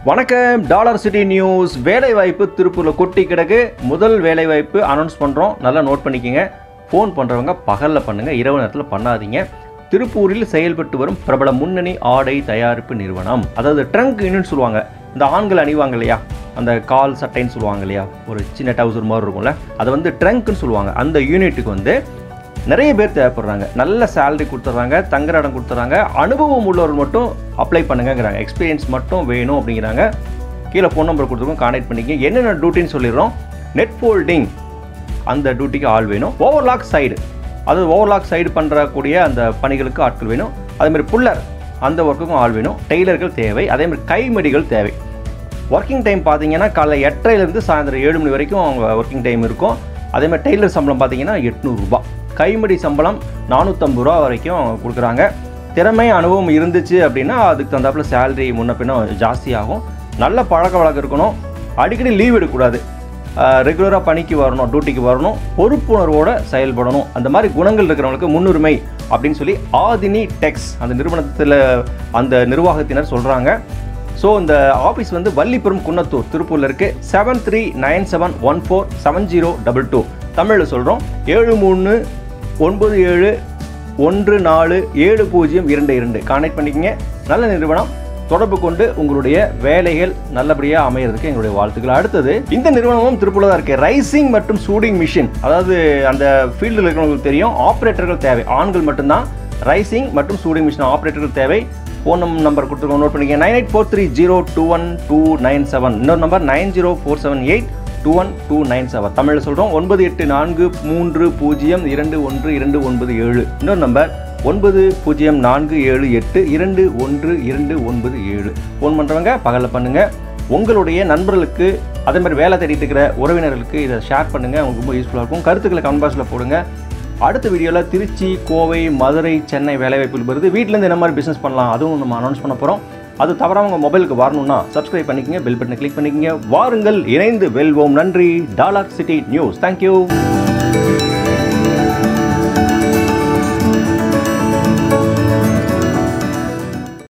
வணக்கம் dollar city news வேலைவாய்ப்பு திருப்பூரில் கொட்டி கிடக்கு முதல் வேலைவாய்ப்பு அனௌன்ஸ் பண்ணுறோம் நல்லா நோட் பண்ணிக்கோங்க ஃபோன் பண்ணுறவங்க பகலில் பண்ணுங்கள் இரவு நேரத்தில் பண்ணாதீங்க திருப்பூரில் செயல்பட்டு வரும் பிரபல முன்னணி ஆடை தயாரிப்பு நிறுவனம் அதாவது ட்ரங்க் யூனிட் சொல்லுவாங்க இந்த ஆண்கள் அணிவாங்க இல்லையா அந்த கால் சட்டைன்னு சொல்லுவாங்க இல்லையா ஒரு சின்ன டவுசர் மாதிரி இருக்கும்ல அதை வந்து ட்ரங்க்னு சொல்லுவாங்க அந்த யூனிட்டுக்கு வந்து நிறைய பேர் தேவைப்படுறாங்க நல்ல சேலரி கொடுத்துட்றாங்க தங்குற இடம் கொடுத்துட்றாங்க அனுபவம் உள்ளவர்கள் மட்டும் அப்ளை பண்ணுங்கங்கிறாங்க எக்ஸ்பீரியன்ஸ் மட்டும் வேணும் அப்படிங்கிறாங்க கீழே ஃபோன் நம்பர் கொடுத்துருக்கோம் கான்டாக்ட் பண்ணிக்க என்னென்ன டியூட்டின்னு சொல்லிடுறோம் நெட் ஃபோல்டிங் அந்த டியூட்டிக்கு ஆள் வேணும் ஓவர்லாக் சைடு அது ஓவர்லாக் சைடு பண்ணுறக்கூடிய அந்த பணிகளுக்கு ஆட்கள் வேணும் அதேமாதிரி புல்லர் அந்த ஒர்க்குக்கும் ஆள் வேணும் டெய்லர்கள் தேவை அதேமாதிரி கைமடிகள் தேவை ஒர்க்கிங் டைம் பார்த்தீங்கன்னா காலைல எட்டரைலேருந்து சாயந்தரம் ஏழு மணி வரைக்கும் அவங்க ஒர்க்கிங் டைம் இருக்கும் அதேமாதிரி டெய்லர் சம்பளம் பார்த்தீங்கன்னா எட்நூறுரூபா கைமடி சம்பளம் நானூற்றம்பது ரூபா வரைக்கும் கொடுக்குறாங்க திறமை அனுபவம் இருந்துச்சு அப்படின்னா அதுக்கு தகுந்தாப்புல சேலரி முன்ன பின்ன ஜாஸ்தியாகும் நல்ல பழக்க வழக்கம் இருக்கணும் அடிக்கடி லீவ் எடுக்கக்கூடாது ரெகுலராக பணிக்கு வரணும் டியூட்டிக்கு வரணும் பொறுப்புணர்வோடு செயல்படணும் அந்த மாதிரி குணங்கள் இருக்கிறவங்களுக்கு முன்னுரிமை அப்படின்னு சொல்லி ஆதினி டெக்ஸ் அந்த நிறுவனத்தில் அந்த நிர்வாகத்தினர் சொல்கிறாங்க ஸோ இந்த ஆஃபீஸ் வந்து வள்ளிபுரம் குன்னத்தூர் திருப்பூரில் இருக்குது seven three nine seven one four seven zero double two தமிழில் சொல்கிறோம் ஏழு மூணு ஒன்பது ஏழு ஒன்று நாலு ஏழு பூஜ்ஜியம் இரண்டு இரண்டு கான்டாக்ட் பண்ணிக்கங்க நல்ல நிறுவனம் தொடர்பு கொண்டு உங்களுடைய வேலைகள் நல்லபடியாக அமையறதுக்கு எங்களுடைய வாழ்த்துக்கள் அடுத்தது இந்த நிறுவனமும் திருப்பூரில் தான் இருக்குது ரைசிங் மற்றும் சூடிங் மிஷின் அதாவது அந்த ஃபீல்டில் இருக்கிறவங்களுக்கு தெரியும் ஆப்ரேட்டர்கள் தேவை ஆண்கள் மட்டும்தான் ரைசிங் மற்றும் சூடிங் மிஷின் ஆப்ரேட்டர்கள் தேவை ஃபோன் நம்பர் கொடுத்துருக்கோம் நோட் பண்ணிக்க nine eight four three zero two one two nine seven இன்னொரு number nine zero four seven eight two one two nine seven தமிழில் சொல்கிறோம் ஒன்பது எட்டு நான்கு மூன்று பூஜ்ஜியம் இரண்டு ஒன்று இரண்டு ஒன்பது ஏழு இன்னொரு நம்பர் ஒன்பது பூஜ்ஜியம் நான்கு ஏழு எட்டு இரண்டு ஒன்று இரண்டு ஒன்பது ஏழு ஃபோன் பண்ணுறவங்க பகலில் பண்ணுங்கள் உங்களுடைய நண்பர்களுக்கு அதே மாதிரி வேலை தேடிட்டு இருக்கிற உறவினர்களுக்கு இதை ஷேர் பண்ணுங்கள் உங்களுக்கு ரொம்ப யூஸ்ஃபுல்லாக இருக்கும் கருத்துக்களை கமெண்ட் பாக்ஸில் போடுங்க அடுத்த வீடியோவில் திருச்சி கோவை மதுரை சென்னை வேலைவாய்ப்புகள் வருது வீட்டிலேருந்து என்ன மாதிரி பிஸ்னஸ் பண்ணலாம் அதுவும் நம்ம அனௌன்ஸ் பண்ண போகிறோம் அது தவறாம உங்கள் மொபைலுக்கு வரணும்னா சப்ஸ்கிரைப் பண்ணிக்கங்க பெல் பட்டனை கிளிக் பண்ணிக்கங்க வாருங்கள் இணைந்து வெல்வோம் நன்றி டாலர் சிட்டி நியூஸ் தேங்க்யூ